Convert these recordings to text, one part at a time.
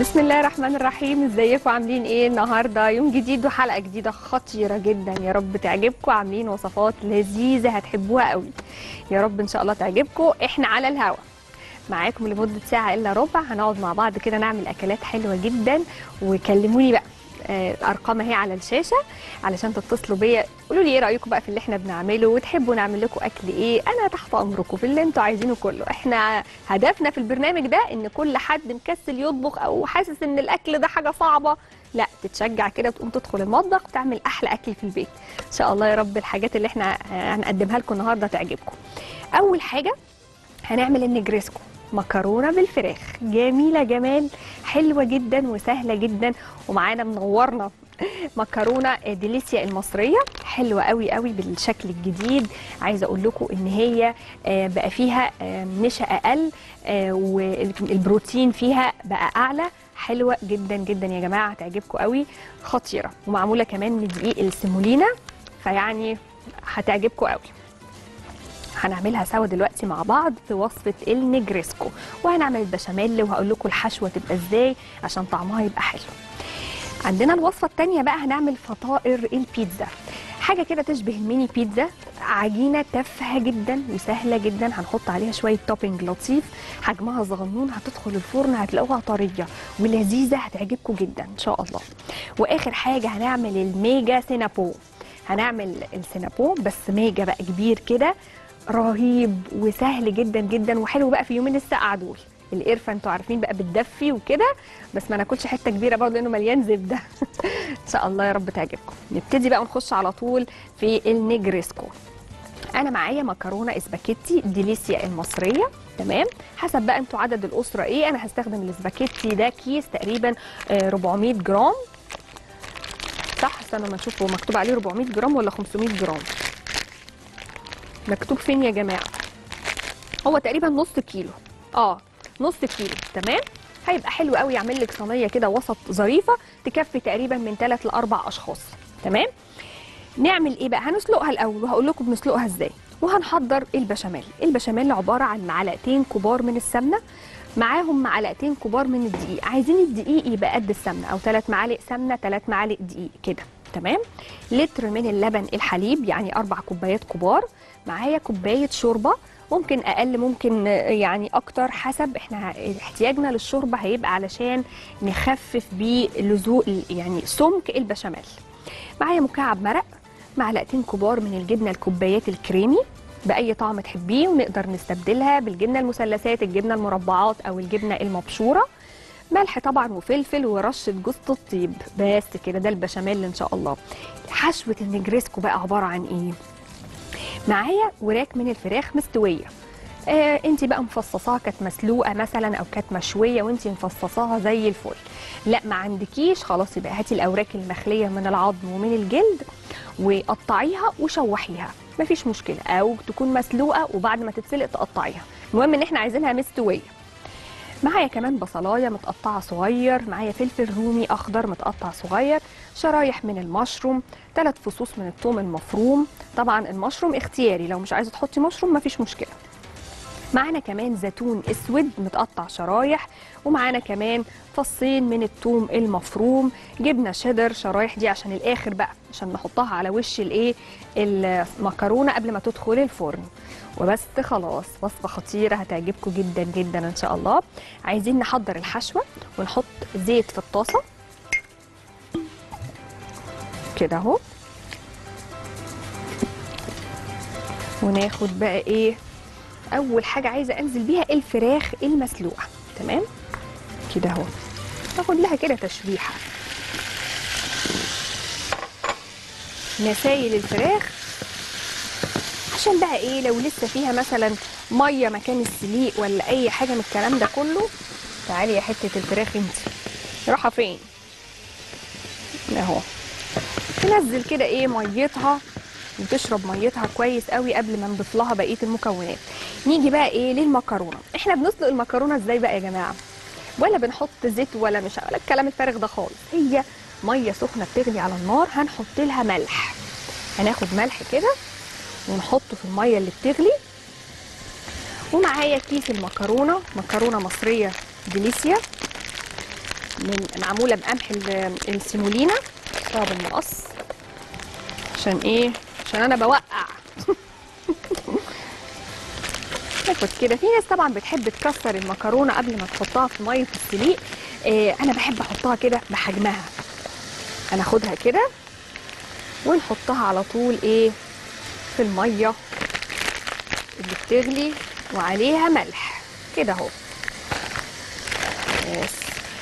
بسم الله الرحمن الرحيم ازيكم عاملين ايه النهارده يوم جديد وحلقه جديده خطيره جدا يا رب تعجبكم عاملين وصفات لذيذه هتحبوها قوي يا رب ان شاء الله تعجبكم احنا على الهوا معاكم لمده ساعه الا ربع هنقعد مع بعض كده نعمل اكلات حلوه جدا وكلموني بقى آه، الارقام اهي على الشاشه علشان تتصلوا بيا قولوا لي ايه رايكم بقى في اللي احنا بنعمله وتحبوا نعمل لكم اكل ايه انا تحت امركم في اللي انتوا عايزينه كله احنا هدفنا في البرنامج ده ان كل حد مكسل يطبخ او حاسس ان الاكل ده حاجه صعبه لا تتشجع كده وتقوم تدخل المطبخ وتعمل احلى اكل في البيت ان شاء الله يا رب الحاجات اللي احنا آه، هنقدمها لكم النهارده تعجبكم اول حاجه هنعمل النجريسكو مكرونه بالفراخ جميله جمال حلوه جدا وسهله جدا ومعانا منورنا مكرونه ديليسيا المصريه حلوه قوي قوي بالشكل الجديد عايزه اقول لكم ان هي آه، بقى فيها آه، نشا اقل آه، والبروتين فيها بقى اعلى حلوه جدا جدا يا جماعه هتعجبكم قوي خطيره ومعموله كمان من دقيق السيمولينا فيعني هتعجبكم قوي هنعملها سوا دلوقتي مع بعض في وصفه النجريسكو وهنعمل البشاميل وهقول لكم الحشوه تبقى ازاي عشان طعمها يبقى حلو عندنا الوصفه الثانيه بقى هنعمل فطائر البيتزا حاجه كده تشبه الميني بيتزا عجينه تافهه جدا وسهله جدا هنحط عليها شويه توبينج لطيف حجمها صغنون هتدخل الفرن هتلاقوها طريه ولذيذه هتعجبكم جدا ان شاء الله واخر حاجه هنعمل الميجا سينابو هنعمل السينابو بس ميجا بقى كبير كده رهيب وسهل جدا جدا وحلو بقى في يومين السقعه دول القرفه انتوا عارفين بقى بتدفي وكده بس ما ناكلش حته كبيره برضه لانه مليان زبده ان شاء الله يا رب تعجبكم نبتدي بقى ونخش على طول في النجريسكو انا معايا مكرونه اسباجيتي ديليسيا المصريه تمام حسب بقى انتوا عدد الاسره ايه انا هستخدم الاسباجيتي ده كيس تقريبا آه، 400 جرام صح استنوا ما نشوف هو مكتوب عليه 400 جرام ولا 500 جرام مكتوب فين يا جماعه هو تقريبا نص كيلو اه نص كيلو تمام هيبقى حلو قوي يعمل لك صينيه كده وسط ظريفه تكفي تقريبا من 3 ل 4 اشخاص تمام نعمل ايه بقى هنسلقها الاول وهقول لكم بنسلقها ازاي وهنحضر البشاميل البشاميل عباره عن معلقتين كبار من السمنه معاهم معلقتين كبار من الدقيق عايزين الدقيق يبقى قد السمنه او 3 معالق سمنه 3 معالق دقيق كده تمام لتر من اللبن الحليب يعني اربع كوبايات كبار معايا كوبايه شوربه ممكن اقل ممكن يعني اكتر حسب احنا احتياجنا للشوربه هيبقى علشان نخفف بيه لزوق يعني سمك البشاميل معايا مكعب مرق معلقتين كبار من الجبنه الكوبايات الكريمي باي طعم تحبيه ونقدر نستبدلها بالجبنه المثلثات الجبنه المربعات او الجبنه المبشوره ملح طبعا وفلفل ورشه جوز الطيب بس كده ده البشاميل ان شاء الله حشوه النجريسكو بقى عباره عن ايه معايا وراك من الفراخ مستويه آه انت بقى مفصصاها كانت مسلوقه مثلا او كانت مشويه وانت مفصصاها زي الفل لا ما عندكيش خلاص يبقى هاتي الاوراق المخليه من العظم ومن الجلد وقطعيها وشوحيها مفيش مشكله او تكون مسلوقه وبعد ما تتسلق تقطعيها المهم ان احنا عايزينها مستويه معايا كمان بصلايه متقطعه صغير معايا فلفل رومي اخضر متقطع صغير شرايح من المشروم ثلاث فصوص من الثوم المفروم طبعا المشروم اختياري لو مش عايزه تحطي مشروم مفيش مشكله معانا كمان زيتون اسود متقطع شرايح ومعانا كمان فصين من الثوم المفروم جبنه شيدر شرايح دي عشان الاخر بقى عشان نحطها على وش الايه المكرونه قبل ما تدخل الفرن وبس خلاص وصفه خطيره هتعجبكم جدا جدا ان شاء الله عايزين نحضر الحشوه ونحط زيت في الطاسه كده اهو وناخد بقى ايه اول حاجه عايزه انزل بيها الفراخ المسلوقه تمام كده اهو باخد لها كده تشويحه نسايل الفراخ عشان بقى ايه لو لسه فيها مثلا ميه مكان السليق ولا اي حاجه من الكلام ده كله تعالي يا حته الفراخ انت رايحه فين اهو تنزل كده ايه ميتها وتشرب ميتها كويس قوي قبل ما نضيف لها بقيه المكونات نيجي بقى ايه للمكرونه احنا بنسلق المكرونه ازاي بقى يا جماعه ولا بنحط زيت ولا مش ولا الكلام الفارغ ده خالص هي ميه سخنه بتغلي على النار هنحط لها ملح هناخد ملح كده ونحطه في الميه اللي بتغلي ومعايا كيس المكرونه مكرونه مصريه ديليسيا من معموله بقمح ال- السيمولينا طب المقص عشان ايه عشان انا بوقع ناخد كده في ناس طبعا بتحب تكسر المكرونه قبل ما تحطها في ميه السليق إيه انا بحب احطها كده بحجمها هناخدها كده ونحطها على طول ايه في الميه اللي بتغلي وعليها ملح كده اهو بس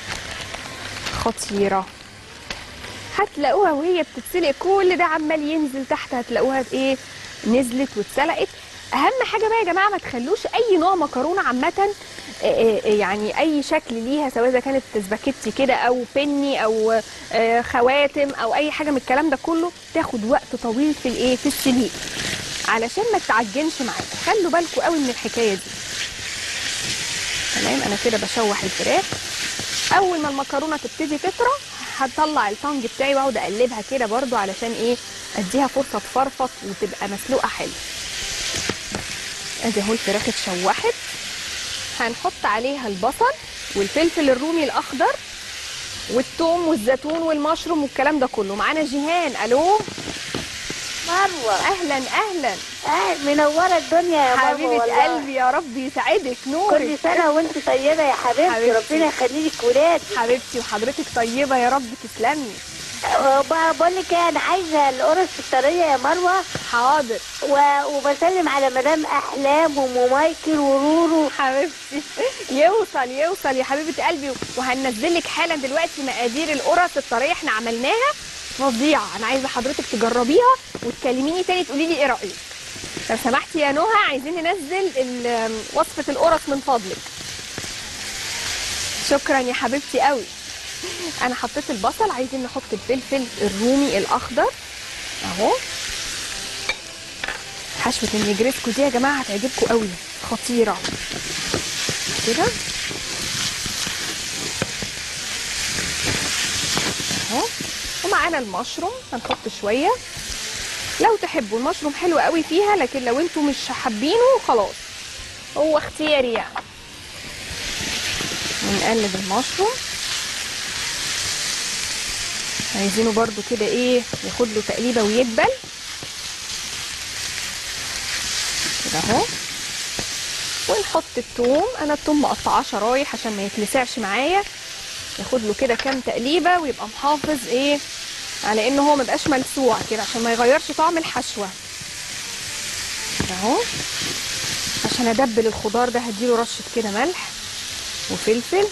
خطيره هتلاقوها وهي بتتسلق كل ده عمال ينزل تحت هتلاقوها بايه نزلت واتسلقت اهم حاجه بقى يا جماعه ما تخلوش اي نوع مكرونه عامه آه، آه، يعني اي شكل ليها سواء اذا كانت سباكيتي كده او بني او آه، خواتم او اي حاجه من الكلام ده كله تاخد وقت طويل في الايه في السليق علشان ما تعجنش معاك خلوا بالكم قوي من الحكايه دي تمام انا كده بشوح الفراخ اول ما المكرونه تبتدي تطرى هطلع الطنج بتاعي واقعد اقلبها كده برضو علشان ايه اديها فرصه تفرفط وتبقى مسلوقه حلو ادي اهو الفراخ اتشوحت هنحط عليها البصل والفلفل الرومي الاخضر والثوم والزيتون والمشروم والكلام ده كله معانا جيهان الو مروة اهلا اهلا آه منورة الدنيا يا مروة حبيبه والله. قلبي يا رب يسعدك كل نورك سنة وانت طيبة يا حبيبتي, حبيبتي. ربنا يخلي لك ولاد حبيبتي وحضرتك طيبه يا رب تسلمي بقول لك ايه انا عايزة القرص الطرية يا مروة حاضر و... وبسلم على مدام احلام وام مايكل ورورو حبيبتي يوصل يوصل يا حبيبه قلبي وهننزل لك حالا دلوقتي مقادير القرص الطريه احنا عملناها فظيعه انا عايزه حضرتك تجربيها وتكلميني تاني تقولي لي ايه رايك لو سمحتي يا نهى عايزين ننزل ال- وصفه القرص من فضلك شكرا يا حبيبتي قوي انا حطيت البصل عايزين نحط الفلفل الرومي الاخضر اهو حشوه النجريسكو دي يا جماعه هتعجبكم قوي خطيره كده اهو ومعانا المشروم هنحط شويه لو تحبوا المشروم حلو قوي فيها لكن لو انتوا مش حابينه خلاص هو اختياري يعني ونقلب المشروم عايزينه برضو كده ايه ياخد له تقليبه ويدبل كده اهو ونحط الثوم انا الثوم مقطعاه شرايح عشان ما يتلسعش معايا ياخد له كده كام تقليبه ويبقى محافظ ايه على ان هو ما يبقاش ملسوع كده عشان ما يغيرش طعم الحشوه كده اهو عشان ادبل الخضار ده هديله رشه كده ملح وفلفل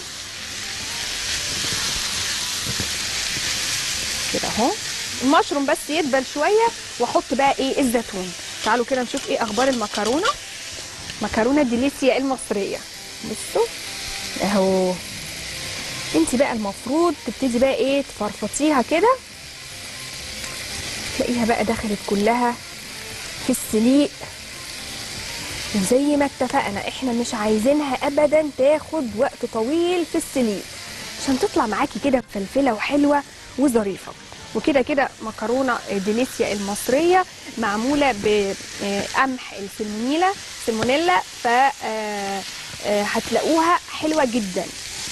كده اهو المشروم بس يدبل شويه واحط بقى ايه الزيتون تعالوا كده نشوف ايه اخبار المكرونه مكرونه ديليسيا المصريه بصوا اهو انت بقى المفروض تبتدي بقى ايه تفرفطيها كده تلاقيها بقى دخلت كلها في السليق وزي ما اتفقنا احنا مش عايزينها ابدا تاخد وقت طويل في السليق عشان تطلع معاكي كده مفلفله وحلوه وظريفه وكده كده مكرونه ديليسيا المصريه معموله بقمح السلمونيلا سلمونيلا ف آه، آه، هتلاقوها حلوه جدا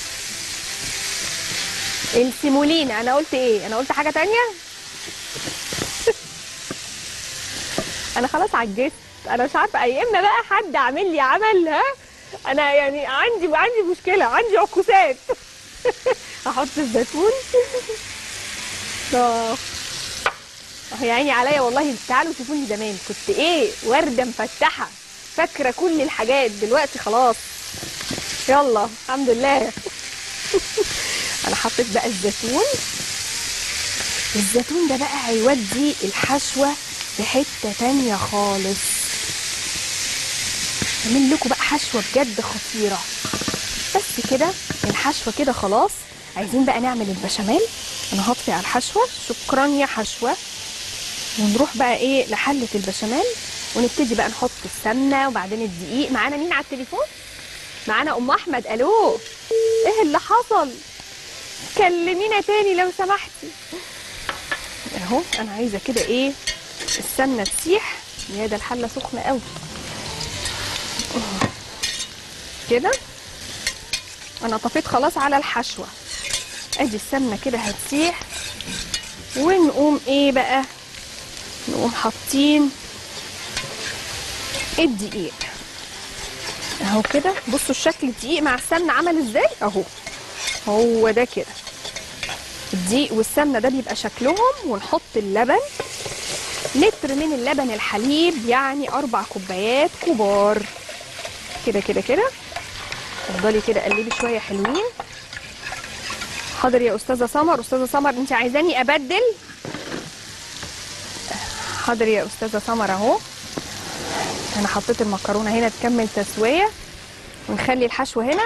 السيمولينا انا قلت ايه انا قلت حاجه تانية انا خلاص عجزت انا مش عارفه يا اما بقى حد عامل لي عمل ها انا يعني عندي عندي مشكله عندي عكوسات هحط الزيتون اه اه يا عيني عليا والله تعالوا شوفوني زمان كنت ايه ورده مفتحه فاكره كل الحاجات دلوقتي خلاص يلا الحمد لله انا حطيت بقى الزيتون الزيتون ده بقى هيودي الحشوه في حته تانية خالص اعمل لكم بقى حشوه بجد خطيره بس كده الحشوه كده خلاص عايزين بقى نعمل البشاميل انا هطفي على الحشوه شكرا يا حشوه ونروح بقى ايه لحله البشاميل ونبتدي بقى نحط السمنه وبعدين الدقيق معانا مين على التليفون معانا ام احمد الو ايه اللي حصل كلمينا تاني لو سمحتي اهو انا عايزه كده ايه السمنه تسيح يا ده الحله سخنه قوي كده انا طفيت خلاص على الحشوه ادي السمنه كده هتسيح ونقوم ايه بقى نقوم حاطين الدقيق اهو كده بصوا الشكل الدقيق مع السمنه عمل ازاي اهو هو ده كده الدقيق والسمنه ده بيبقى شكلهم ونحط اللبن لتر من اللبن الحليب يعني اربع كوبايات كبار كده كده كده افضلي كده قلبي شويه حلوين حاضر يا استاذه سمر استاذه سمر انت عايزاني ابدل حاضر يا استاذه سمر اهو انا حطيت المكرونه هنا تكمل تسويه ونخلي الحشو هنا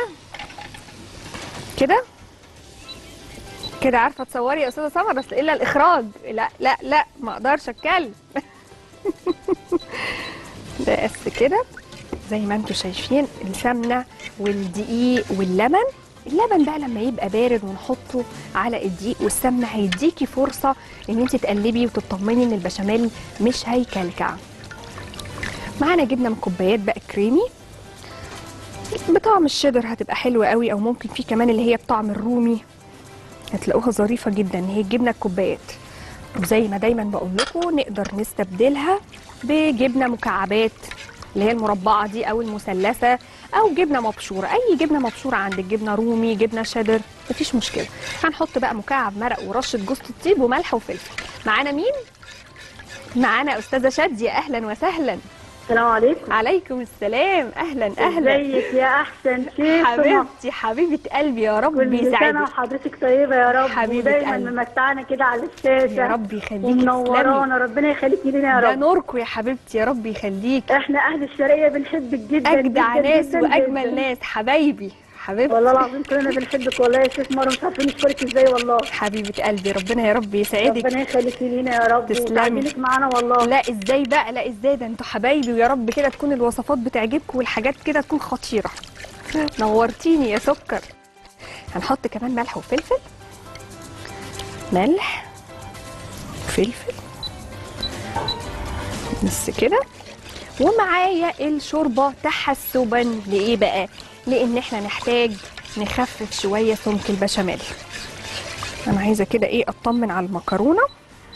كده كده عارفه تصوري يا استاذه سمر بس الا الاخراج لا لا لا ما اقدرش اتكلم ده بس كده زي ما انتم شايفين السمنه والدقيق واللبن اللبن بقى لما يبقى بارد ونحطه على الدقيق والسمنه هيديكي فرصه ان انت تقلبي وتطمني ان البشاميل مش هيكلكع معانا جبنه من كوبايات بقى كريمي بطعم الشيدر هتبقى حلوه قوي او ممكن في كمان اللي هي بطعم الرومي هتلاقوها ظريفه جدا هي الجبنه الكوبايات وزي ما دايما بقول لكم نقدر نستبدلها بجبنه مكعبات اللي هي المربعه دي او المثلثه او جبنه مبشوره اي جبنه مبشوره عندك جبنه رومي جبنه شيدر مفيش مشكله هنحط بقى مكعب مرق ورشه جوز الطيب وملح وفلفل معانا مين معانا استاذه شاديه اهلا وسهلا السلام عليكم عليكم السلام اهلا اهلا ازيك يا احسن شيف حبيبتي حبيبه قلبي يا رب كل سنه يسعدك وحضرتك طيبه يا رب حبيبة ودايما قلبي. ممتعنا كده على الشاشه يا رب يخليكي ومنورانا ربنا يخليكي لنا يا ده رب نوركم يا حبيبتي يا رب يخليك احنا اهل الشرقيه بنحبك جدا اجدع جدا ناس جدا واجمل جدا. ناس حبايبي حبيبتي والله العظيم كلنا بنحبك والله يا شيخ مره مش عارفين نشكرك ازاي والله حبيبه قلبي ربنا يا رب يسعدك ربنا يخليكي لينا يا رب تسلمي. وتعبينك معانا والله لا ازاي بقى لا ازاي ده انتوا حبايبي ويا رب كده تكون الوصفات بتعجبكم والحاجات كده تكون خطيره نورتيني يا سكر هنحط كمان ملح وفلفل ملح فلفل بس كده ومعايا الشوربه تحسبا لايه بقى لان احنا نحتاج نخفف شويه سمك البشاميل انا عايزه كده ايه اطمن على المكرونه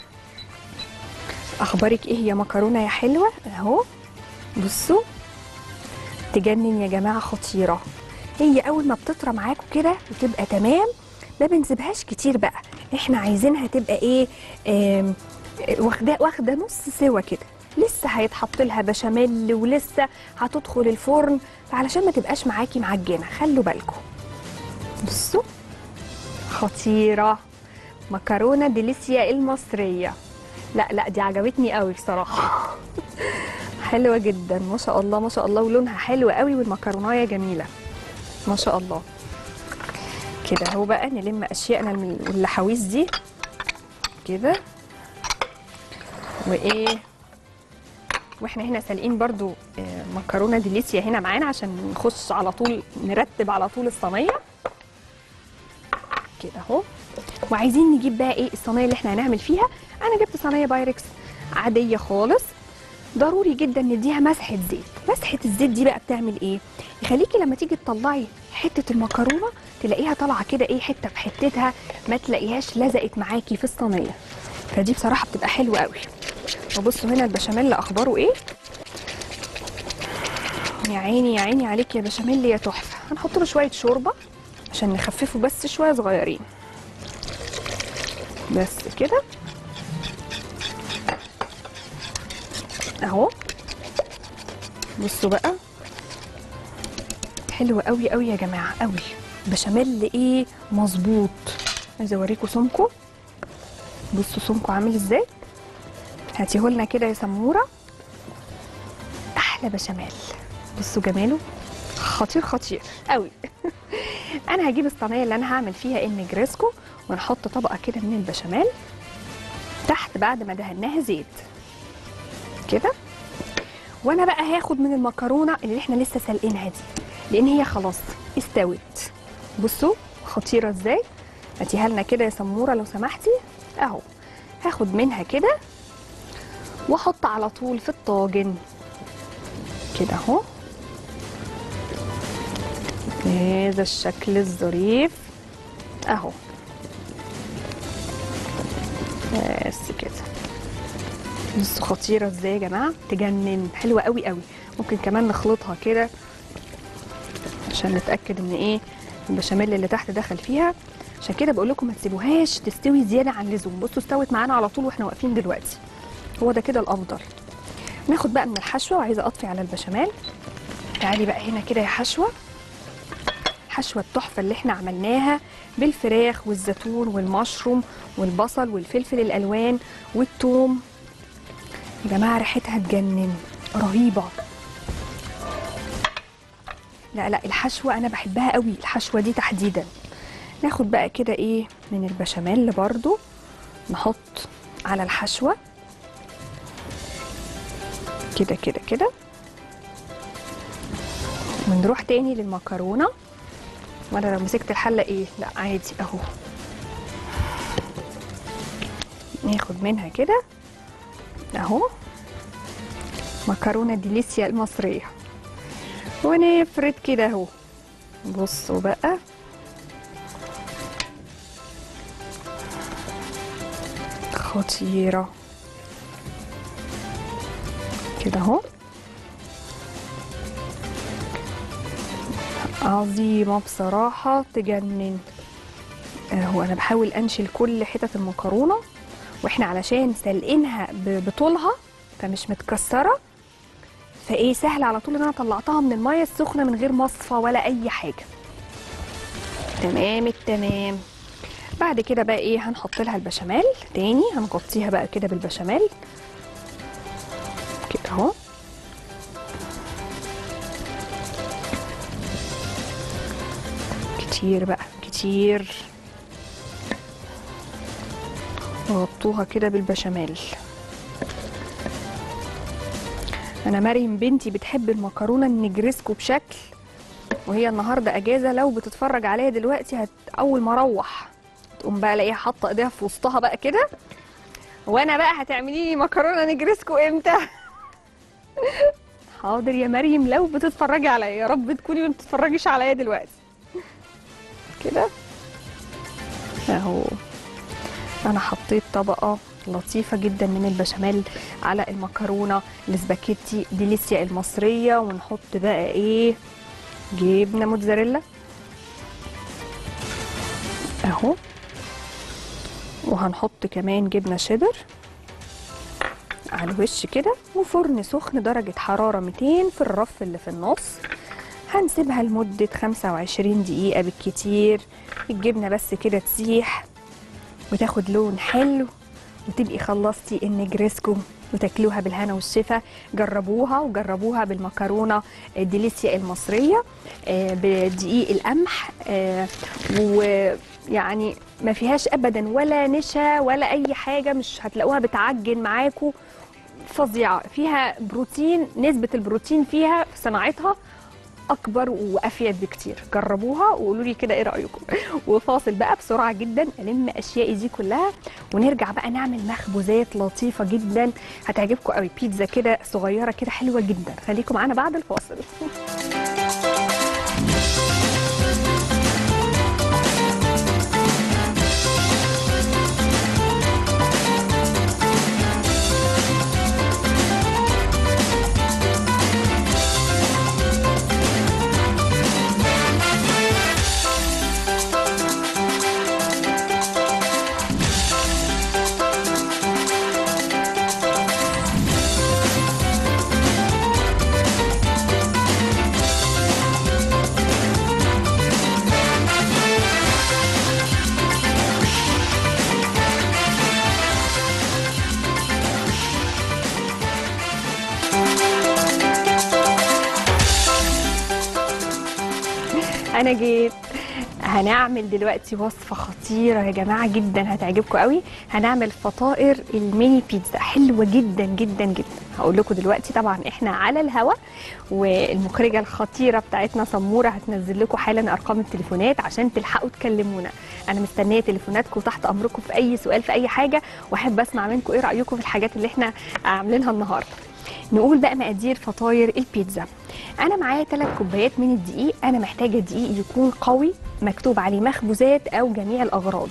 اخبارك ايه يا مكرونه يا حلوه اهو بصوا تجنن يا جماعه خطيره هي اول ما بتطرى معاكم كده وتبقى تمام ما بنسيبهاش كتير بقى احنا عايزينها تبقى ايه آم، واخده واخده نص سوا كده لسه هيتحط لها بشاميل ولسه هتدخل الفرن فعلشان ما تبقاش معاكي معجنه خلوا بالكم بصوا خطيره مكرونه ديليسيا المصريه لا لا دي عجبتني قوي بصراحه حلوه جدا ما شاء الله ما شاء الله ولونها حلو قوي والمكرونايه جميله ما شاء الله كده اهو بقى نلم اشيائنا من اللحاويز دي كده وايه واحنا هنا سالقين برضو آه، مكرونه ديليسيا هنا معانا عشان نخش على طول نرتب على طول الصينيه كده اهو وعايزين نجيب بقى ايه الصينيه اللي احنا هنعمل فيها انا جبت صينيه بايركس عاديه خالص ضروري جدا نديها مسحه زيت مسحه الزيت دي بقى بتعمل ايه يخليكي لما تيجي تطلعي حته المكرونه تلاقيها طالعه كده ايه حته بحتتها ما تلاقيهاش لزقت معاكي في الصينيه فدي بصراحه بتبقى حلوه قوي وبصوا هنا البشاميل اخباره ايه يا عيني يا عيني عليك يا بشاميل يا تحفه هنحط له شويه شوربه عشان نخففه بس شويه صغيرين بس كده اهو بصوا بقى حلو قوي قوي يا جماعه قوي بشاميل ايه مظبوط عايزه اوريكم سمكه بصوا سمكه عامل ازاي هاتيه لنا كده يا سموره احلى بشاميل بصوا جماله خطير خطير قوي انا هجيب الصينيه اللي انا هعمل فيها النجريسكو ونحط طبقه كده من البشاميل تحت بعد ما دهناها زيت كده وانا بقى هاخد من المكرونه اللي احنا لسه سالقينها دي لان هي خلاص استوت بصوا خطيره ازاي هاتيها لنا كده يا سموره لو سمحتي اهو هاخد منها كده واحط على طول في الطاجن كده اهو هذا الشكل الظريف اهو بس كده بصوا خطيره ازاي يا جماعه تجنن حلوه قوي قوي ممكن كمان نخلطها كده عشان نتاكد ان ايه البشاميل اللي تحت دخل فيها عشان كده بقول لكم ما تسيبوهاش تستوي زياده عن اللزوم بصوا استوت معانا على طول واحنا واقفين دلوقتي هو ده كده الافضل ناخد بقى من الحشوه وعايزه اطفي على البشاميل تعالي بقى هنا كده يا حشوه حشوه التحفه اللي احنا عملناها بالفراخ والزيتون والمشروم والبصل والفلفل الالوان والثوم يا جماعه ريحتها تجنن رهيبه لا لا الحشوه انا بحبها قوي الحشوه دي تحديدا ناخد بقى كده ايه من البشاميل برضو نحط على الحشوه كده كده كده ونروح تاني للمكرونه وانا لو مسكت الحله ايه لا عادي اهو ناخد منها كده اهو مكرونه ديليسيا المصريه ونفرد كده اهو بصوا بقى خطيره كده اهو عظيمه بصراحه تجنن اهو انا بحاول انشل كل حتت المكرونه واحنا علشان سلقينها ب- بطولها فمش متكسره فايه سهل على طول ان انا طلعتها من الميه السخنه من غير مصفى ولا اي حاجه تمام التمام بعد كده بقى ايه هنحط لها البشاميل تاني هنغطيها بقى كده بالبشاميل كده اهو كتير بقى كتير وغطوها كده بالبشاميل انا مريم بنتي بتحب المكرونه النجرسكو بشكل وهي النهارده اجازه لو بتتفرج عليا دلوقتي هت... اول ما اروح تقوم بقى الاقيها حاطه ايديها في وسطها بقى كده وانا بقى هتعملي لي مكرونه نجرسكو امتى حاضر يا مريم لو بتتفرجي عليا يا رب تكوني ما بتتفرجيش عليا دلوقتي كده اهو انا حطيت طبقه لطيفه جدا من البشاميل على المكرونه السباكيتي ديليسيا المصريه ونحط بقى ايه جبنه موتزاريلا اهو وهنحط كمان جبنه شيدر على الوش كده وفرن سخن درجه حراره 200 في الرف اللي في النص هنسيبها لمده 25 دقيقه بالكتير الجبنه بس كده تسيح وتاخد لون حلو وتبقي خلصتي النجريسكو وتاكلوها بالهنا والشفا جربوها وجربوها بالمكرونه الديليسيا المصريه آه، بدقيق القمح آه، ويعني ما فيهاش ابدا ولا نشا ولا اي حاجه مش هتلاقوها بتعجن معاكم فظيعه فيها بروتين نسبه البروتين فيها في صناعتها اكبر وافيد بكتير جربوها وقولوا لي كده ايه رايكم وفاصل بقى بسرعه جدا الم اشيائي دي كلها ونرجع بقى نعمل مخبوزات لطيفه جدا هتعجبكم قوي بيتزا كده صغيره كده حلوه جدا خليكم معانا بعد الفاصل انا جيت هنعمل دلوقتي وصفه خطيره يا جماعه جدا هتعجبكم قوي هنعمل فطائر الميني بيتزا حلوه جدا جدا جدا هقول لكم دلوقتي طبعا احنا على الهوا والمخرجه الخطيره بتاعتنا سموره هتنزل لكم حالا ارقام التليفونات عشان تلحقوا تكلمونا انا مستنيه تليفوناتكم تحت امركم في اي سؤال في اي حاجه واحب اسمع منكم ايه رايكم في الحاجات اللي احنا عاملينها النهارده نقول بقى مقادير فطاير البيتزا انا معايا 3 كوبايات من الدقيق انا محتاجه دقيق يكون قوي مكتوب عليه مخبوزات او جميع الاغراض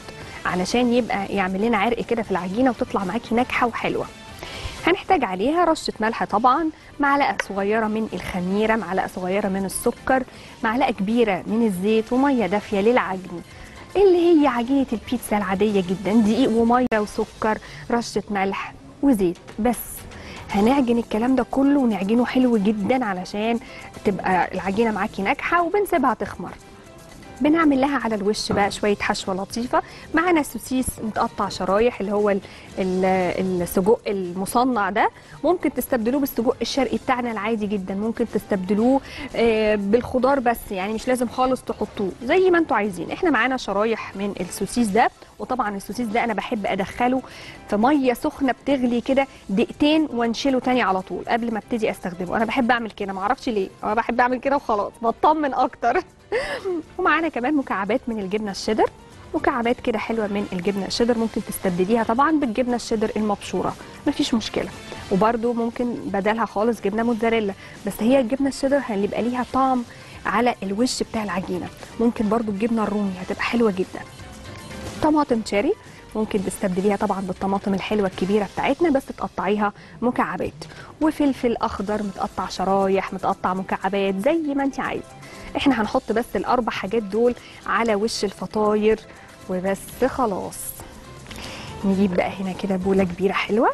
علشان يبقى يعمل لنا عرق كده في العجينه وتطلع معاكي ناجحه وحلوه هنحتاج عليها رشه ملح طبعا معلقه صغيره من الخميره معلقه صغيره من السكر معلقه كبيره من الزيت وميه دافيه للعجن اللي هي عجينه البيتزا العاديه جدا دقيق وميه وسكر رشه ملح وزيت بس هنعجن الكلام ده كله ونعجنه حلو جدا علشان تبقى العجينه معاكي ناجحه وبنسيبها تخمر بنعمل لها على الوش بقى شويه حشوه لطيفه معانا سوسيس متقطع شرايح اللي هو ال- ال- السجق المصنع ده ممكن تستبدلوه بالسجق الشرقي بتاعنا العادي جدا ممكن تستبدلوه آه، بالخضار بس يعني مش لازم خالص تحطوه زي ما انتوا عايزين احنا معانا شرايح من السوسيس ده وطبعا السوسيس ده انا بحب ادخله في ميه سخنه بتغلي كده دقيقتين وانشله تاني على طول قبل ما ابتدي استخدمه انا بحب اعمل كده معرفش ليه انا بحب اعمل كده وخلاص بطمن اكتر ومعانا كمان مكعبات من الجبنه الشيدر مكعبات كده حلوه من الجبنه الشيدر ممكن تستبدليها طبعا بالجبنه الشيدر المبشوره مفيش مشكله وبرده ممكن بدلها خالص جبنه موتزاريلا بس هي الجبنه الشيدر هيبقى ليها طعم على الوش بتاع العجينه ممكن برده الجبنه الرومي هتبقى حلوه جدا طماطم تشيري ممكن تستبدليها طبعا بالطماطم الحلوه الكبيره بتاعتنا بس تقطعيها مكعبات وفلفل اخضر متقطع شرايح متقطع مكعبات زي ما انت عايزه احنا هنحط بس الاربع حاجات دول على وش الفطاير وبس خلاص نجيب بقى هنا كده بوله كبيره حلوه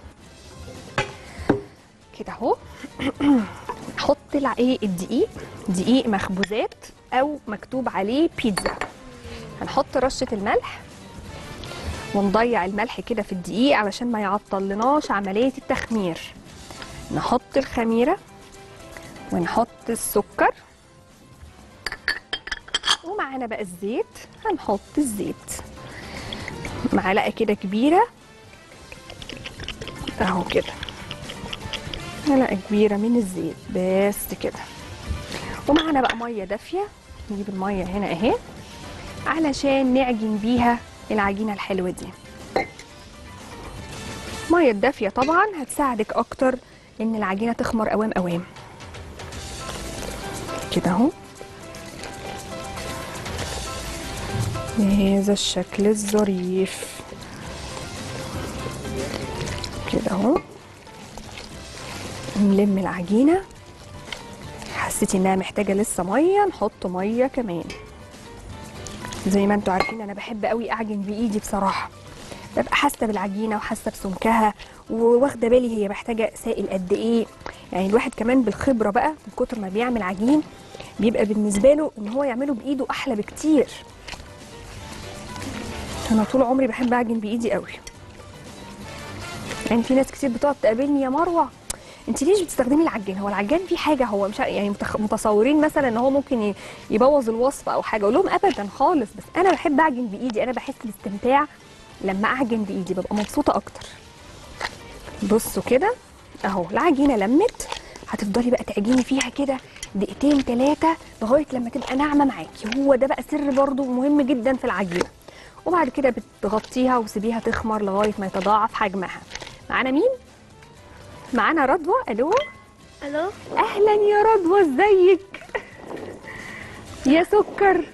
كده اهو نحط الع- ايه الدقيق دقيق مخبوزات او مكتوب عليه بيتزا هنحط رشه الملح ونضيع الملح كده في الدقيق علشان ما يعطلناش عمليه التخمير نحط الخميره ونحط السكر ومعانا بقى الزيت هنحط الزيت معلقه كده كبيره اهو كده معلقه كبيره من الزيت بس كده ومعانا بقى ميه دافيه نجيب الميه هنا اهي علشان نعجن بيها العجينه الحلوه دي الميه الدافيه طبعا هتساعدك اكتر ان العجينه تخمر قوام قوام كده اهو بهذا الشكل الظريف كده اهو نلم العجينه حسيتي انها محتاجه لسه ميه نحط ميه كمان زي ما انتوا عارفين انا بحب قوي اعجن بايدي بصراحه ببقى حاسه بالعجينه وحاسه بسمكها وواخده بالي هي محتاجه سائل قد ايه يعني الواحد كمان بالخبره بقى من كتر ما بيعمل عجين بيبقى بالنسبه له ان هو يعمله بايده احلى بكتير انا طول عمري بحب اعجن بايدي قوي يعني في ناس كتير بتقعد تقابلني يا مروه انت ليش بتستخدمي العجان هو العجان فيه حاجه هو مش يعني متخ- متصورين مثلا ان هو ممكن ي- يبوظ الوصفه او حاجه اقول لهم ابدا خالص بس انا بحب اعجن بايدي انا بحس باستمتاع لما اعجن بايدي ببقى مبسوطه اكتر بصوا كده اهو العجينه لمت هتفضلي بقى تعجني فيها كده دقيقتين ثلاثه لغايه لما تبقى ناعمه معاكي هو ده بقى سر برضو مهم جدا في العجينه وبعد كده بتغطيها وسيبيها تخمر لغايه ما يتضاعف حجمها معانا مين معانا رضوى الو الو اهلا يا رضوى ازيك يا سكر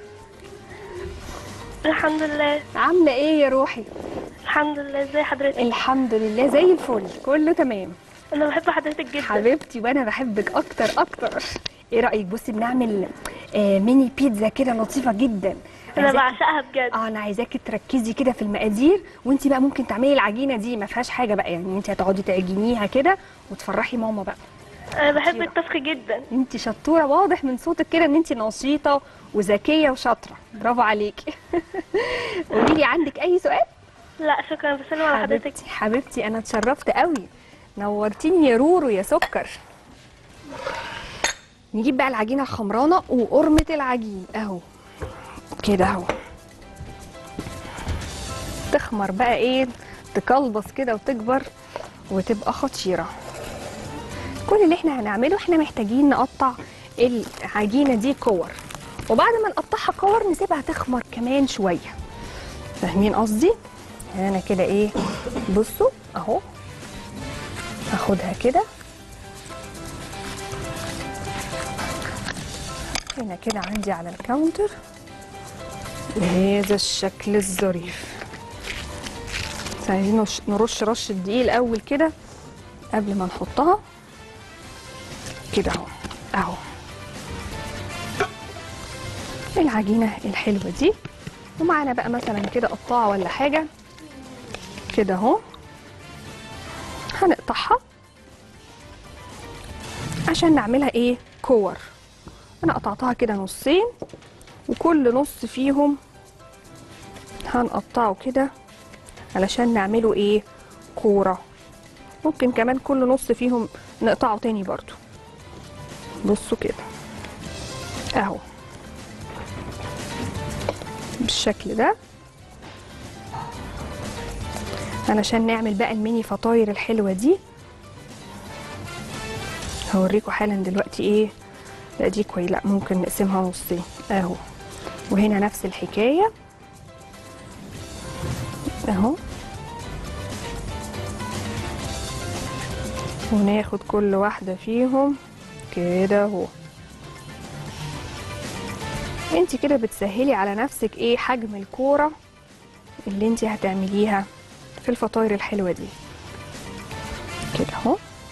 الحمد لله عامله ايه يا روحي الحمد لله ازي حضرتك الحمد لله زي الفل كله تمام انا بحب حضرتك جدا حبيبتي وانا بحبك اكتر اكتر ايه رايك بصي بنعمل آه ميني بيتزا كده لطيفه جدا انا عايزاكي- بعشقها بجد اه انا عايزاكي تركزي كده في المقادير وانت بقى ممكن تعملي العجينه دي ما فيهاش حاجه بقى يعني انت هتقعدي تعجنيها كده وتفرحي ماما بقى انا بحب خطيرة. الطبخ جدا انت شطوره واضح من صوتك كده ان انت نشيطه وذكيه وشاطره برافو عليكي قولي لي عندك اي سؤال لا شكرا بسلم على حضرتك حبيبتي حبيبتي انا اتشرفت قوي نورتيني يا رورو يا سكر نجيب بقى العجينه الخمرانه وقرمه العجين اهو كده اهو تخمر بقى ايه تكلبص كده وتكبر وتبقى خطيره كل اللي احنا هنعمله احنا محتاجين نقطع العجينه دي كور وبعد ما نقطعها كور نسيبها تخمر كمان شويه فاهمين قصدي انا كده ايه بصوا اهو هاخدها كده هنا كده عندي على الكاونتر بهذا الشكل الظريف بس عايزين نرش- نرش رشه دقيق الاول كده قبل ما نحطها كده اهو اهو العجينه الحلوه دي ومعانا بقى مثلا كده قطاعه ولا حاجه كده اهو هنقطعها عشان نعملها ايه كور انا قطعتها كده نصين وكل نص فيهم هنقطعه كده علشان نعمله ايه كوره ممكن كمان كل نص فيهم نقطعه تاني برضو بصوا كده اهو بالشكل ده علشان نعمل بقى الميني فطاير الحلوه دي هوريكم حالا دلوقتي ايه لا دي كويس لا ممكن نقسمها نصين اهو وهنا نفس الحكايه اهو وناخد كل واحده فيهم كده اهو انت كده بتسهلي على نفسك ايه حجم الكوره اللي انت هتعمليها في الفطاير الحلوه دي كده اهو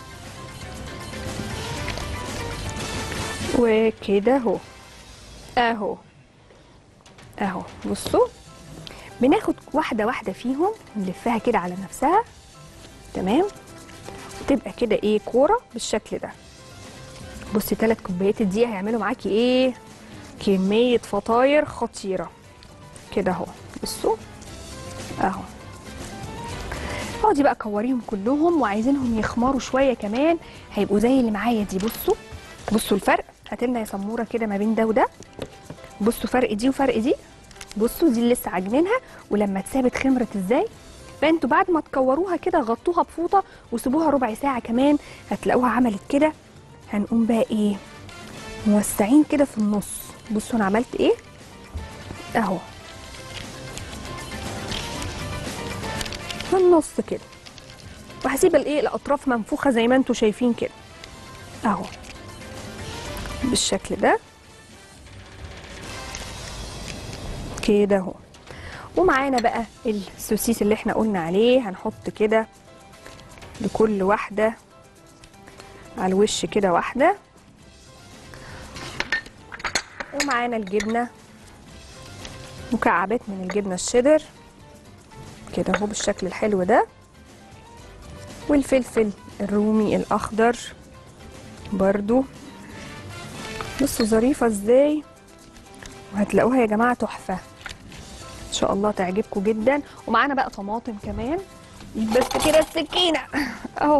وكده اهو اهو اهو بصوا بناخد واحده واحده فيهم نلفها كده على نفسها تمام وتبقى كده ايه كوره بالشكل ده بصي ثلاث كوبايات الدقيق هيعملوا معاكي ايه كميه فطاير خطيره كده اهو بصوا اهو اقعدي بقى كوريهم كلهم وعايزينهم يخمروا شويه كمان هيبقوا زي اللي معايا دي بصوا بصوا الفرق هاتلنا يا سموره كده ما بين ده وده بصوا فرق دي وفرق دي بصوا دي اللي لسه عاجنينها ولما اتسابت خمرت ازاي فانتوا بعد ما تكوروها كده غطوها بفوطه وسيبوها ربع ساعه كمان هتلاقوها عملت كده هنقوم بقى ايه موسعين كده في النص بصوا انا عملت ايه اهو في النص كده وهسيب الايه الاطراف منفوخه زي ما انتوا شايفين كده اهو بالشكل ده كده اهو ومعانا بقى السوسيس اللي احنا قلنا عليه هنحط كده لكل واحده على الوش كده واحده ومعانا الجبنه مكعبات من الجبنه الشيدر كده اهو بالشكل الحلو ده والفلفل الرومي الاخضر برضو بصوا ظريفه ازاي وهتلاقوها يا جماعه تحفه ان شاء الله تعجبكم جدا ومعانا بقى طماطم كمان بس كده السكينه اهو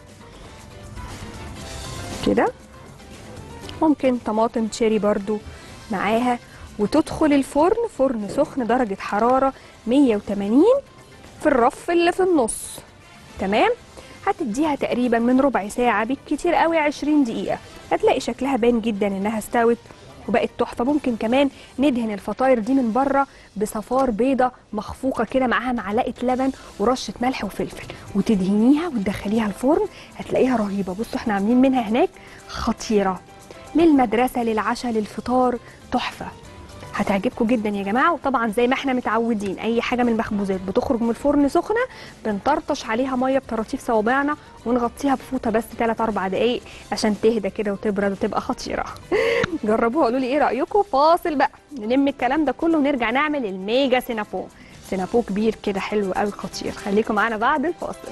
كده ممكن طماطم تشيري برضو معاها وتدخل الفرن فرن سخن درجة حرارة 180 في الرف اللي في النص تمام هتديها تقريبا من ربع ساعة بالكتير قوي 20 دقيقة هتلاقي شكلها باين جدا انها استوت وبقت تحفه ممكن كمان ندهن الفطاير دي من بره بصفار بيضه مخفوقه كده معاها معلقه لبن ورشه ملح وفلفل وتدهنيها وتدخليها الفرن هتلاقيها رهيبه بصوا احنا عاملين منها هناك خطيره من المدرسه للعشاء للفطار تحفه هتعجبكم جدا يا جماعه وطبعا زي ما احنا متعودين اي حاجه من المخبوزات بتخرج من الفرن سخنه بنطرطش عليها ميه بطراطيف صوابعنا ونغطيها بفوطه بس 3 4 دقائق عشان تهدى كده وتبرد وتبقى خطيره جربوها قولوا لي ايه رايكم فاصل بقى نلم الكلام ده كله ونرجع نعمل الميجا سينابو سينابو كبير كده حلو قوي خطير خليكم معانا بعد الفاصل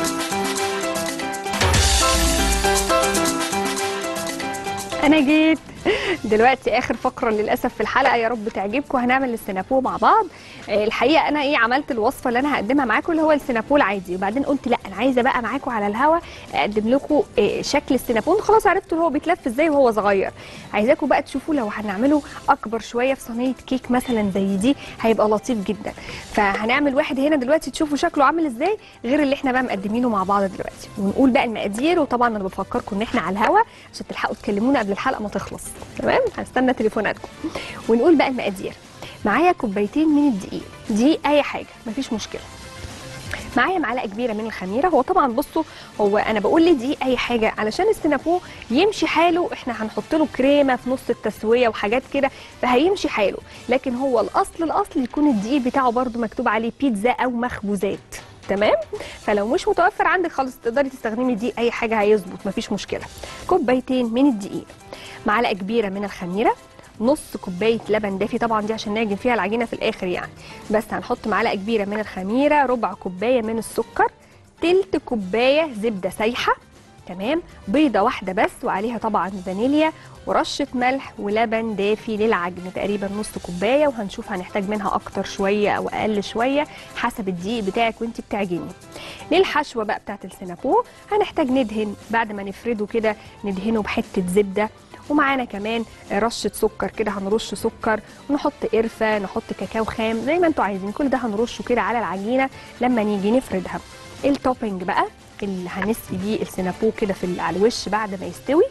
انا جيت دلوقتي اخر فقره للاسف في الحلقه يا رب تعجبكم هنعمل السينابو مع بعض آه، الحقيقه انا ايه عملت الوصفه اللي انا هقدمها معاكم اللي هو السينابو العادي وبعدين قلت لا انا عايزه بقى معاكم على الهوا اقدم لكم آه، شكل السينابو انتوا خلاص عرفتوا هو بيتلف ازاي وهو صغير عايزاكم بقى تشوفوا لو هنعمله اكبر شويه في صينيه كيك مثلا زي دي هيبقى لطيف جدا فهنعمل واحد هنا دلوقتي تشوفوا شكله عامل ازاي غير اللي احنا بقى مقدمينه مع بعض دلوقتي ونقول بقى المقادير وطبعا انا بفكركم ان احنا على الهوا عشان تلحقوا تكلمونا قبل الحلقه ما تخلص تمام هستنى تليفوناتكم ونقول بقى المقادير معايا كوبايتين من الدقيق دقيق اي حاجه مفيش مشكله معايا معلقه كبيره من الخميره هو طبعا بصوا هو انا بقول لي دي اي حاجه علشان السينابو يمشي حاله احنا هنحط له كريمه في نص التسويه وحاجات كده فهيمشي حاله لكن هو الاصل الاصل يكون الدقيق بتاعه برده مكتوب عليه بيتزا او مخبوزات تمام فلو مش متوفر عندك خالص تقدري تستخدمي دي اي حاجه هيظبط مفيش مشكله كوبايتين من الدقيق معلقه كبيره من الخميره نص كوبايه لبن دافي طبعا دي عشان نعجن فيها العجينه في الاخر يعني بس هنحط معلقه كبيره من الخميره ربع كوبايه من السكر تلت كوبايه زبده سايحه تمام بيضه واحده بس وعليها طبعا فانيليا ورشه ملح ولبن دافي للعجن تقريبا نص كوبايه وهنشوف هنحتاج منها اكتر شويه او اقل شويه حسب الدقيق بتاعك وانت بتعجني للحشوه بقى بتاعت السينابو هنحتاج ندهن بعد ما نفرده كده ندهنه بحته زبده ومعانا كمان رشه سكر كده هنرش سكر ونحط قرفه نحط كاكاو خام زي ما انتوا عايزين كل ده هنرشه كده على العجينه لما نيجي نفردها التوبينج بقى اللي هنسقي بيه السينابو كده في ال- على الوش بعد ما يستوي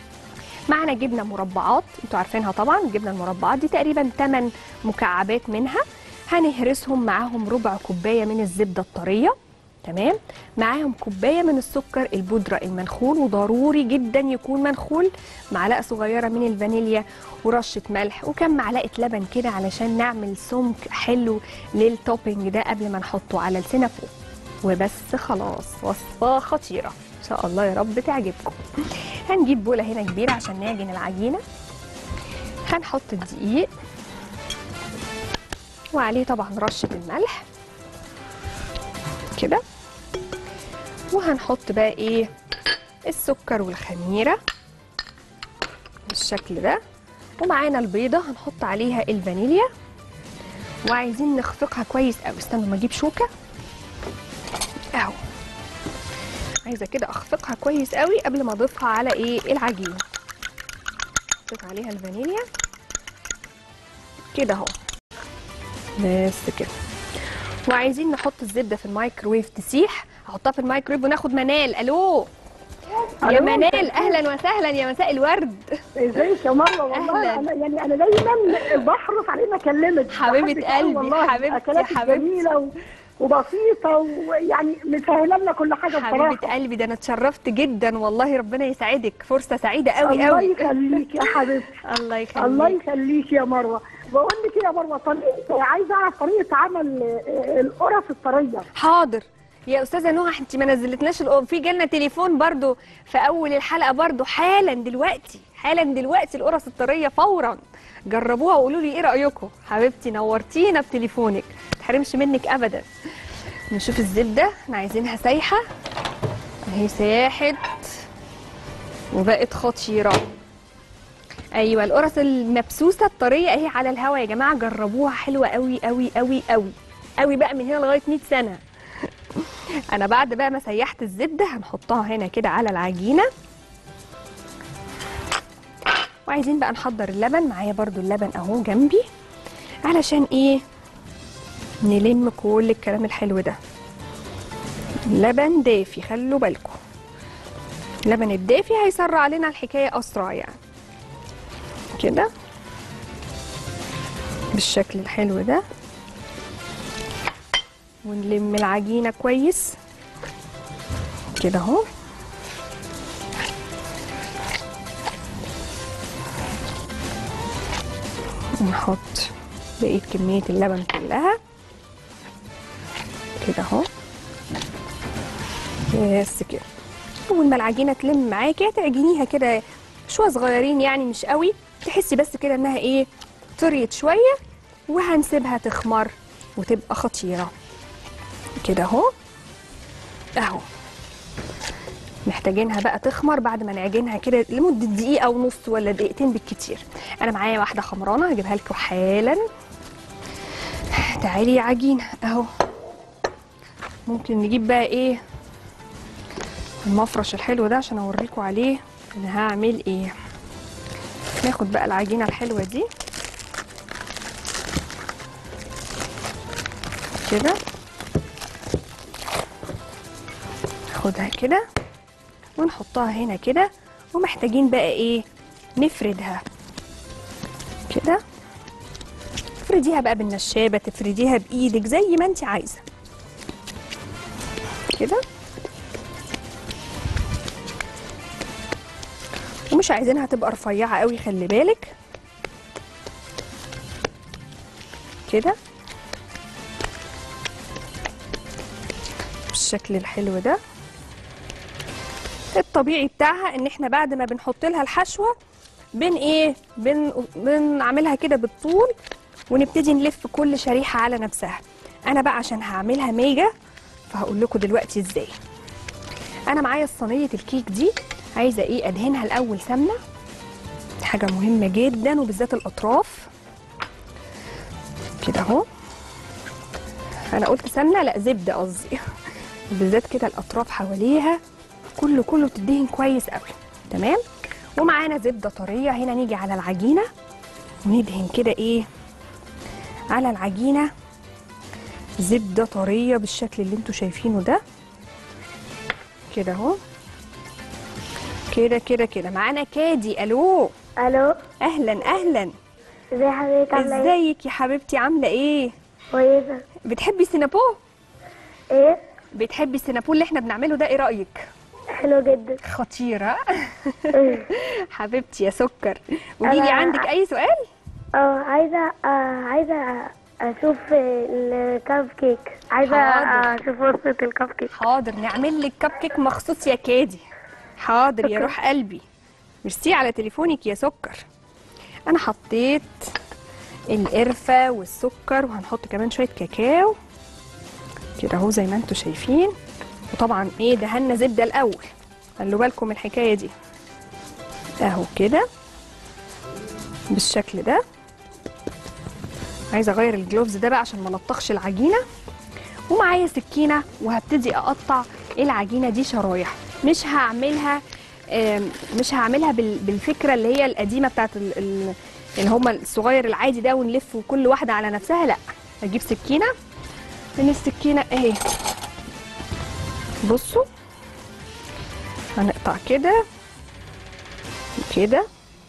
معنا جبنه مربعات انتوا عارفينها طبعا الجبنه المربعات دي تقريبا 8 مكعبات منها هنهرسهم معاهم ربع كوبايه من الزبده الطريه تمام معاهم كوبايه من السكر البودره المنخول وضروري جدا يكون منخول معلقه صغيره من الفانيليا ورشه ملح وكم معلقه لبن كده علشان نعمل سمك حلو للتوبينج ده قبل ما نحطه على السينابو وبس خلاص وصفه خطيره ان شاء الله يا رب تعجبكم هنجيب بوله هنا كبيره عشان نعجن العجينه هنحط الدقيق وعليه طبعا رشه الملح كده وهنحط بقى ايه السكر والخميره بالشكل ده ومعانا البيضه هنحط عليها الفانيليا وعايزين نخفقها كويس قوي استنوا ما اجيب شوكه اهو عايزه كده اخفقها كويس قوي قبل ما اضيفها على ايه العجين اضيف عليها الفانيليا كده اهو بس كده وعايزين نحط الزبده في الميكروويف تسيح احطها في الميكروويف وناخد منال الو يا ألو. منال اهلا وسهلا يا مساء الورد ازيك يا مروه والله أهلاً. انا يعني انا دايما بحرص علينا اكلمك حبيبة بحبك أوي قلبي، والله. حبيبتي، اكلاتك حبيبتي. جميله و... وبسيطه ويعني مسهله لنا كل حاجه حبيبه بصراحه قلبي ده انا اتشرفت جدا والله ربنا يسعدك فرصه سعيده قوي الله قوي يخليك يا حبيبتي الله يخليك الله يخليك يا مروه بقول لك إيه يا مروه طريقه عايزه اعرف طريقه عمل آه، القرص الطريه حاضر يا استاذه نوح انت ما نزلتناش الأ- في جالنا تليفون برضو في اول الحلقه برضو حالا دلوقتي حالا دلوقتي القرص الطريه فورا جربوها وقولوا لي ايه رايكم حبيبتي نورتينا بتليفونك ما تحرمش منك ابدا نشوف الزبده احنا عايزينها سايحه اهي ساحت وبقت خطيره ايوه القرص المبسوسه الطريه اهي على الهوا يا جماعه جربوها حلوه قوي قوي قوي قوي قوي بقى من هنا لغايه 100 سنه انا بعد بقى ما سيحت الزبده هنحطها هنا كده على العجينه وعايزين بقى نحضر اللبن معايا برضو اللبن اهو جنبي علشان ايه نلم كل الكلام الحلو ده لبن دافي خلوا بالكم اللبن الدافي هيسرع علينا الحكايه اسرع يعني كده بالشكل الحلو ده ونلم العجينة كويس كده اهو نحط بقية كمية اللبن كلها كده اهو بس كده اول ما العجينه تلم معاكي تعجنيها كده شويه صغيرين يعني مش قوي تحسي بس كده انها ايه طريت شويه وهنسيبها تخمر وتبقى خطيره كده اهو اهو محتاجينها بقى تخمر بعد ما نعجنها كده لمده دقيقه ونص ولا دقيقتين بالكتير انا معايا واحده خمرانه هجيبها لكم حالا تعالي يا عجينه اهو ممكن نجيب بقى ايه المفرش الحلو ده عشان اوريكم عليه انا هعمل ايه ناخد بقى العجينه الحلوه دي كده ناخدها كده ونحطها هنا كده ومحتاجين بقى ايه نفردها كده تفرديها بقى بالنشابه تفرديها بايدك زي ما انت عايزه كده ومش عايزينها تبقى رفيعه قوي خلي بالك كده بالشكل الحلو ده الطبيعي بتاعها ان احنا بعد ما بنحط لها الحشوه بن ايه بن بنعملها كده بالطول ونبتدي نلف كل شريحه على نفسها انا بقى عشان هعملها ميجا فهقول لكم دلوقتي ازاي انا معايا صينيه الكيك دي عايزه ايه ادهنها الاول سمنه دي حاجه مهمه جدا وبالذات الاطراف كده اهو انا قلت سمنه لا زبده قصدي بالذات كده الاطراف حواليها كله كله تدهن كويس قوي تمام ومعانا زبده طريه هنا نيجي على العجينه وندهن كده ايه على العجينه زبده طريه بالشكل اللي انتوا شايفينه ده كده اهو كده كده كده معانا كادي الو الو اهلا اهلا ازي حضرتك عامله ايه ازيك يا حبيبتي عامله ايه كويسه بتحبي السينابو ايه بتحبي السينابو اللي احنا بنعمله ده ايه رايك حلو جدا خطيره إيه. حبيبتي يا سكر قولي لي أنا- عندك اي سؤال اه عايزه آه عايزه اشوف الكب كيك عايزه حاضر. اشوف وصفه الكب كيك حاضر نعمل لك كب كيك مخصوص يا كادي حاضر يا روح قلبي ميرسي على تليفونك يا سكر انا حطيت القرفه والسكر وهنحط كمان شويه كاكاو كده اهو زي ما انتم شايفين وطبعا ايه دهنا زبده الاول خلوا بالكم من الحكايه دي اهو كده بالشكل ده عايزه اغير الجلوفز ده بقى عشان ما لطخش العجينه ومعايا سكينه وهبتدي اقطع العجينه دي شرايح مش هعملها آم، مش هعملها بال- بالفكره اللي هي القديمه بتاعت ال- ال- اللي هما الصغير العادي ده ونلف كل واحده على نفسها لا هجيب سكينه من السكينه اهي بصوا هنقطع كده كده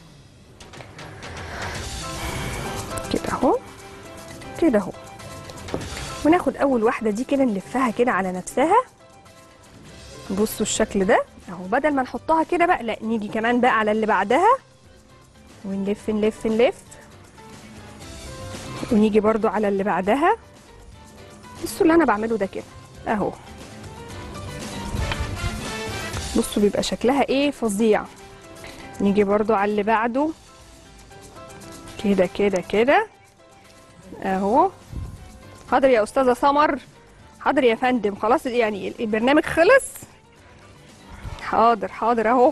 كده اهو كده اهو وناخد اول واحده دي كده نلفها كده على نفسها بصوا الشكل ده اهو بدل ما نحطها كده بقى لا نيجي كمان بقى على اللي بعدها ونلف نلف نلف ونيجي برضو على اللي بعدها بصوا اللي انا بعمله ده كده اهو بصوا بيبقى شكلها ايه فظيع نيجي برضو على اللي بعده كده كده كده اهو حاضر يا استاذه سمر حاضر يا فندم خلاص يعني البرنامج خلص حاضر حاضر اهو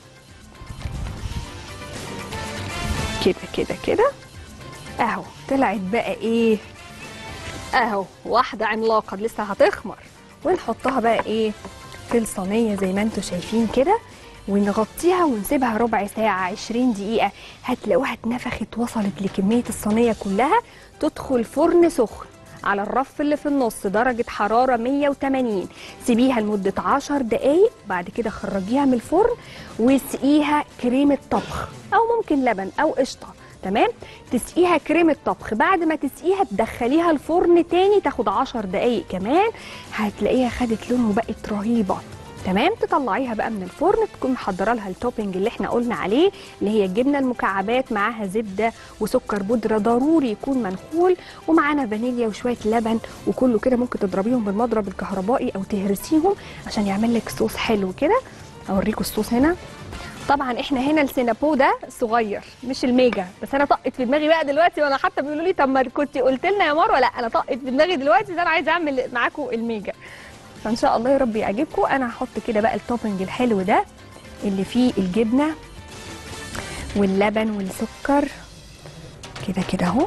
كده كده كده اهو طلعت بقى ايه اهو واحده عملاقه لسه هتخمر ونحطها بقى ايه في الصينيه زي ما انتم شايفين كده ونغطيها ونسيبها ربع ساعة 20 دقيقة هتلاقوها اتنفخت وصلت لكمية الصينية كلها تدخل فرن سخن على الرف اللي في النص درجة حرارة 180 سيبيها لمدة 10 دقايق بعد كده خرجيها من الفرن واسقيها كريمة طبخ أو ممكن لبن أو قشطة تمام تسقيها كريمة طبخ بعد ما تسقيها تدخليها الفرن تاني تاخد 10 دقايق كمان هتلاقيها خدت لون وبقت رهيبة تمام تطلعيها بقى من الفرن تكون محضره لها التوبنج اللي احنا قلنا عليه اللي هي الجبنه المكعبات معاها زبده وسكر بودره ضروري يكون منخول ومعانا فانيليا وشويه لبن وكله كده ممكن تضربيهم بالمضرب الكهربائي او تهرسيهم عشان يعمل لك صوص حلو كده اوريكم الصوص هنا طبعا احنا هنا السينابو ده صغير مش الميجا بس انا طقت في دماغي بقى دلوقتي وانا حتى بيقولوا لي طب ما كنت قلت لنا يا مروه لا انا طقت في دماغي دلوقتي ده انا عايزه اعمل معاكم الميجا فان شاء الله يا رب يعجبكم انا هحط كده بقى التوبنج الحلو ده اللي فيه الجبنه واللبن والسكر كده كده اهو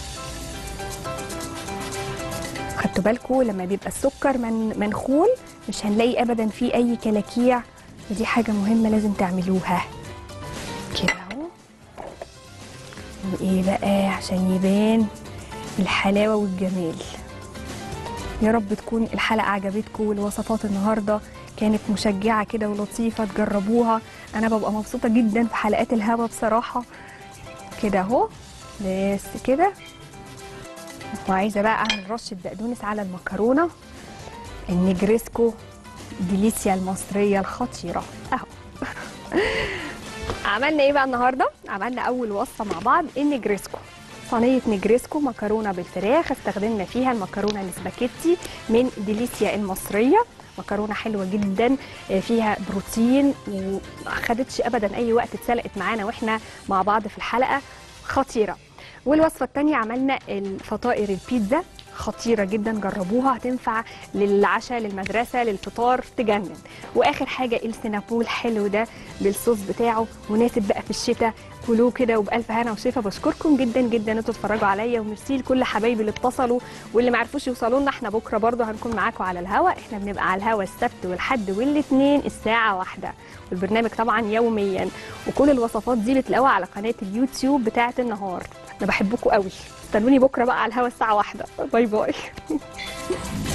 خدتوا بالكم لما بيبقى السكر من منخول مش هنلاقي ابدا فيه اي كلاكيع ودي حاجه مهمه لازم تعملوها كده اهو وايه بقى عشان يبان الحلاوه والجمال يا رب تكون الحلقه عجبتكم والوصفات النهارده كانت مشجعه كده ولطيفه تجربوها انا ببقى مبسوطه جدا في حلقات الهوا بصراحه كده اهو بس كده وعايزه بقى اعمل رشه بقدونس على المكرونه النجريسكو ديليسيا المصريه الخطيره اهو عملنا ايه بقى النهارده عملنا اول وصفه مع بعض النجريسكو صينيه نجريسكو مكرونه بالفراخ استخدمنا فيها المكرونه الاسباجيتي من ديليسيا المصريه مكرونه حلوه جدا آه، فيها بروتين وما خدتش ابدا اي وقت اتسلقت معانا واحنا مع بعض في الحلقه خطيره والوصفه الثانيه عملنا الفطائر البيتزا خطيره جدا جربوها هتنفع للعشاء للمدرسه للفطار تجنن واخر حاجه السينابول حلو ده بالصوص بتاعه مناسب بقى في الشتاء كلوه كده وبالف هنا وشفا بشكركم جدا جدا انتوا تتفرجوا عليا وميرسي لكل حبايبي اللي اتصلوا واللي ما عرفوش يوصلوا لنا احنا بكره برضه هنكون معاكم على الهوا احنا بنبقى على الهوا السبت والحد والاثنين الساعه واحدة والبرنامج طبعا يوميا وكل الوصفات دي بتلاقوها على قناه اليوتيوب بتاعه النهار انا بحبكم قوي استنوني بكره بقى على الهوا الساعه واحدة باي باي